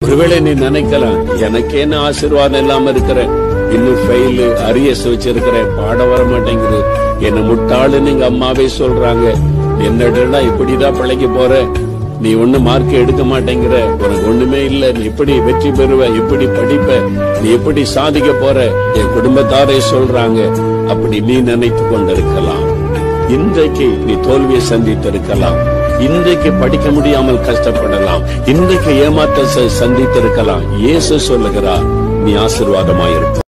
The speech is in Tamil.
ஒருவேளை நீ நினைக்கலாம் எனக்கு என்ன ஆசீர்வாதம் இல்லாம இருக்கிற இன்னும் ஃபெயில் அரியஸ் வச்சிருக்கிறேன் பாட வர மாட்டேங்குது என்ன முட்டாளுன்னு எங்க அம்மாவே சொல்றாங்க என்னடா இப்படிதான் பிழைக்க போற நீ ஒண்ணு மார்க் எடுக்க மாட்டேங்கிற உனக்கு ஒண்ணுமே இல்ல நீ எப்படி வெற்றி பெறுவ எப்படி படிப்ப நீ எப்படி சாதிக்க போற என் குடும்பத்தாரே சொல்றாங்க அப்படி நீ நினைத்து கொண்டிருக்கலாம் இன்றைக்கு நீ தோல்வியை சந்தித்திருக்கலாம் இன்றைக்கு படிக்க முடியாமல் கஷ்டப்படலாம் இன்றைக்கு ஏமாற்ற சந்தித்திருக்கலாம் இயேசு சொல்லுகிறார் நீ ஆசீர்வாதமாயிருக்க